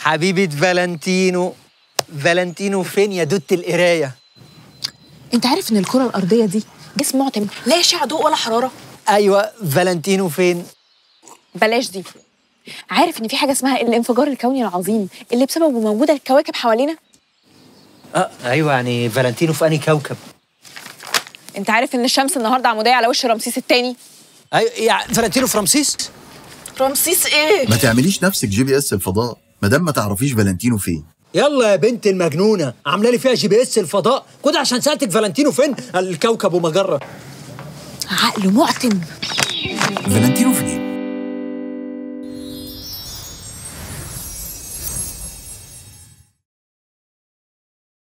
حبيبة فالنتينو فالنتينو فين يا دوت القراية انت عارف ان الكره الارضيه دي جسم معتم لا يشع ضوء ولا حراره أيوة فالنتينو فين بلاش دي عارف ان في حاجه اسمها الانفجار الكوني العظيم اللي بسببه موجوده الكواكب حوالينا أه أيوة يعني فالنتينو في أنهي كوكب انت عارف ان الشمس النهارده عموديه على وش رمسيس الثاني أيوة يعني فالنتينو في رمسيس رمسيس ايه ما تعمليش نفسك جي بي اس الفضاء ما دام ما تعرفيش فالنتينو فين يلا يا بنت المجنونة عاملة لي فيها جي بي اس الفضاء كده عشان سألتك فالنتينو فين الكوكب ومجرة عقل معتم فالنتينو في